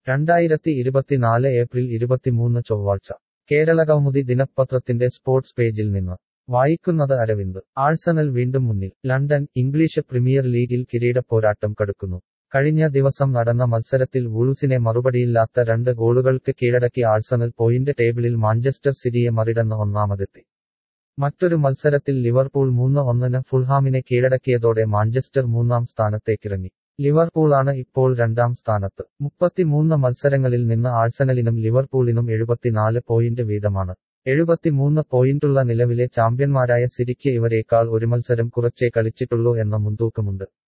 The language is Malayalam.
രണ്ടായിരത്തി ഇരുപത്തിനാല് ഏപ്രിൽ ഇരുപത്തിമൂന്ന് ചൊവ്വാഴ്ച കേരള കൗമുദി ദിനപത്രത്തിന്റെ സ്പോർട്സ് പേജിൽ നിന്ന് വായിക്കുന്നത് അരവിന്ദ് ആഴ്സണൽ വീണ്ടും മുന്നിൽ ലണ്ടൻ ഇംഗ്ലീഷ് പ്രീമിയർ ലീഗിൽ കിരീട പോരാട്ടം കടുക്കുന്നു കഴിഞ്ഞ ദിവസം നടന്ന മത്സരത്തിൽ വൂൾസിനെ മറുപടിയില്ലാത്ത രണ്ട് ഗോളുകൾക്ക് കീഴടക്കി ആഴ്സണൽ പോയിന്റ് ടേബിളിൽ മാഞ്ചസ്റ്റർ സിറ്റിയെ മറികടന്ന് ഒന്നാമതെത്തി മറ്റൊരു മത്സരത്തിൽ ലിവർപൂൾ മൂന്ന് ഒന്നിന് ഫുൾഹാമിനെ കീഴടക്കിയതോടെ മാഞ്ചസ്റ്റർ മൂന്നാം സ്ഥാനത്തേക്കിറങ്ങി ലിവർപൂളാണ് ഇപ്പോൾ രണ്ടാം സ്ഥാനത്ത് മുപ്പത്തിമൂന്ന് മത്സരങ്ങളിൽ നിന്ന് ആഴ്സണലിനും ലിവർപൂളിനും എഴുപത്തിനാല് പോയിന്റ് വീതമാണ് എഴുപത്തിമൂന്ന് പോയിന്റുള്ള നിലവിലെ ചാമ്പ്യന്മാരായ സിരിക്ക് ഇവരേക്കാൾ ഒരു മത്സരം കുറച്ചേ കളിച്ചിട്ടുള്ളൂ എന്ന മുൻതൂക്കമുണ്ട്